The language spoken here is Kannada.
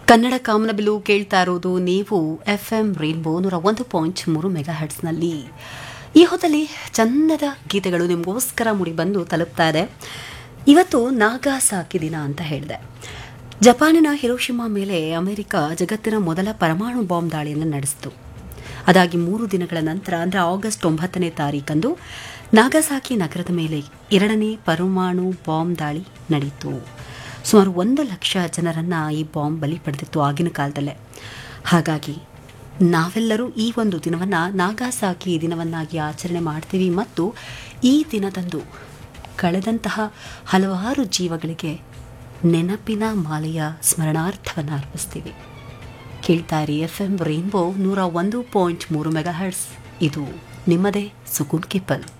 ಕನ್ನಡ ಕಾಮನಬಿಲು ಕೇಳ್ತಾ ಇರೋದು ನೀವು ಎಫ್ ಎಂ ರೈನ್ಬೋ ನೂರ ಒಂದು ಪಾಯಿಂಟ್ ಮೂರು ಮೆಗಾ ಹರ್ಟ್ಸ್ನಲ್ಲಿ ಈ ಹೊತ್ತಲ್ಲಿ ಚಂದದ ಗೀತೆಗಳು ನಿಮಗೋಸ್ಕರ ಮುಡಿ ಬಂದು ತಲುಪ್ತಾ ಇದೆ ಇವತ್ತು ನಾಗಾಸಾಕಿ ದಿನ ಅಂತ ಹೇಳಿದೆ ಜಪಾನಿನ ಹಿರೋಶಿಮಾ ಮೇಲೆ ಅಮೆರಿಕ ಜಗತ್ತಿನ ಮೊದಲ ಪರಮಾಣು ಬಾಂಬ್ ದಾಳಿಯನ್ನು ನಡೆಸಿತು ಅದಾಗಿ ಮೂರು ದಿನಗಳ ನಂತರ ಅಂದರೆ ಆಗಸ್ಟ್ ಒಂಬತ್ತನೇ ತಾರೀಕಂದು ನಾಗಸಾಕಿ ನಗರದ ಮೇಲೆ ಎರಡನೇ ಪರಮಾಣು ಬಾಂಬ್ ದಾಳಿ ನಡೆಯಿತು ಸುಮಾರು ಒಂದು ಲಕ್ಷ ಜನರನ್ನು ಈ ಬಾಂಬ್ ಬಲಿ ಪಡೆದಿತ್ತು ಆಗಿನ ಕಾಲದಲ್ಲೇ ಹಾಗಾಗಿ ನಾವೆಲ್ಲರೂ ಈ ಒಂದು ದಿನವನ್ನು ನಾಗಾಸಾಕಿ ದಿನವನ್ನಾಗಿ ಆಚರಣೆ ಮಾಡ್ತೀವಿ ಮತ್ತು ಈ ದಿನದಂದು ಕಳೆದಂತಹ ಹಲವಾರು ಜೀವಗಳಿಗೆ ನೆನಪಿನ ಮಾಲೆಯ ಸ್ಮರಣಾರ್ಥವನ್ನು ಅರ್ಪಿಸ್ತೀವಿ ಕೇಳ್ತಾ ಇರಿ ಎಫ್ ಎಂ ರೈನ್ಬೋ ನೂರ ಒಂದು ಪಾಯಿಂಟ್ ಮೂರು ಮೆಗಾ ಹರ್ಟ್ಸ್ ಇದು ನಿಮ್ಮದೇ ಸುಕೂನ್ ಕಿಪ್ಪಲ್